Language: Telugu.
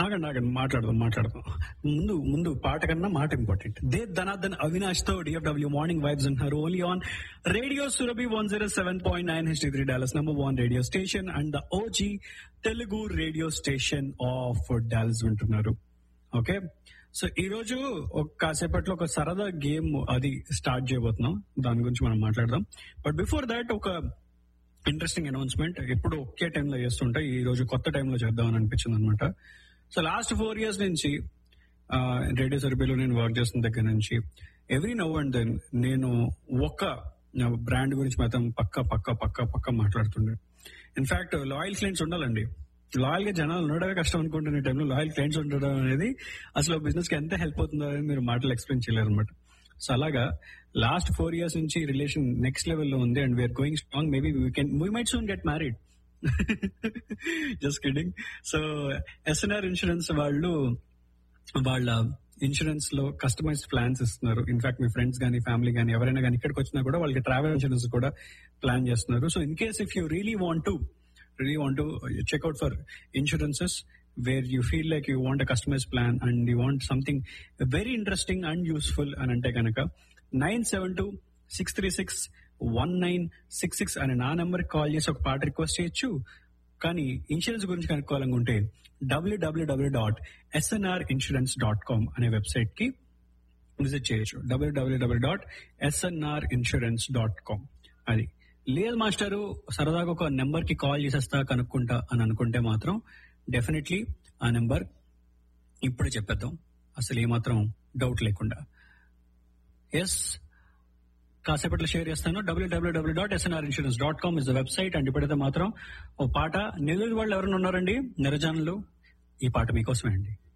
ఆగండి ఆగండి మాట్లాడదాం మాట్లాడదాం ముందు ముందు పాట కన్నా మాట ఇంపార్టెంట్ దే ధనార్దన్ అవినాష్ తో డిఎఫ్డబ్ల్యూ మార్నింగ్ వైబ్స్ అంటున్నారు only on radio Surabhi one zero seven point nine H three Dallas number one radio station and the OG Telugu radio station of Dallas వింటున్నారు ఓకే సో ఈ రోజు ఒక కాసేపట్లో ఒక సరదా గేమ్ అది స్టార్ట్ చేయబోతున్నాం దాని గురించి మనం మాట్లాడదాం బట్ బిఫోర్ దాట్ ఒక ఇంట్రెస్టింగ్ అనౌన్స్మెంట్ ఎప్పుడు ఒకే టైంలో చేస్తుంటే ఈ రోజు కొత్త టైంలో చేద్దామని అనిపించింది అనమాట సో లాస్ట్ ఫోర్ ఇయర్స్ నుంచి రేడియో సర్బీలో నేను వర్క్ చేస్తున్న దగ్గర నుంచి ఎవ్రీ నవ్ అండ్ దెన్ నేను ఒక బ్రాండ్ గురించి మాత్రం పక్క పక్క పక్క పక్క మాట్లాడుతుండే ఇన్ఫాక్ట్ లాయల్ క్లయింట్స్ ఉండాలండి లాయల్ గా జనాలు ఉండడమే కష్టం అనుకుంటున్న టైంలో లాయల్ క్లయింట్స్ ఉండడం అనేది అసలు బిజినెస్ కి ఎంత హెల్ప్ అవుతుందో అనేది మీరు మాటలు ఎక్స్ప్లెయిన్ చేయలేరు అనమాట సో అలాగా లాస్ట్ ఫోర్ ఇయర్స్ నుంచి రిలేషన్ నెక్స్ట్ లెవెల్లో ఉంది and we are going strong maybe we can we might soon get married just kidding so SNR insurance వాళ్ళు వాళ్ళ ఇన్సూరెన్స్ లో కస్టమైజ్డ్ ప్లాన్స్ ఇస్తున్నారు ఇన్ఫాక్ట్ మీ ఫ్రెండ్స్ కానీ ఫ్యామిలీ కానీ ఎవరైనా కానీ ఇక్కడికి వచ్చినా కూడా వాళ్ళకి ట్రావెల్ ఇన్సూరెన్స్ కూడా ప్లాన్ చేస్తున్నారు so in case if you really want to really want to check out for insurances where you feel like you want a customized plan and you want something very interesting and useful అని అంటే కనుక nine seven two six three six one nine six six అనే నా నెంబర్ కాల్ చేసి ఒక పాట రిక్వెస్ట్ చేయొచ్చు కానీ ఇన్సూరెన్స్ గురించి కనుక్కోవాలనుకుంటే WWW dot SNR insurance dot com అనే వెబ్సైట్ కి విజిట్ చేయొచ్చు WWW dot SNR insurance dot com అది లేదు మాస్టరు సరదాగా ఒక నెంబర్ కి కాల్ చేసేస్తా కనుక్కుంటా అని అనుకుంటే మాత్రం డెఫినెట్లీ ఆ నెంబర్ ఇప్పుడే చెప్పేద్దాం అసలు ఏమాత్రం డౌట్ లేకుండా ఎస్ కాసేపట్లో షేర్ చేస్తాను WWW dot SNR insurance dot com is the website and ఇప్పుడైతే మాత్రం ఓ పాట నెల్లూరు వాళ్ళు ఎవరైనా ఉన్నారండి నిరజానులు ఈ పాట మీకోసమే అండి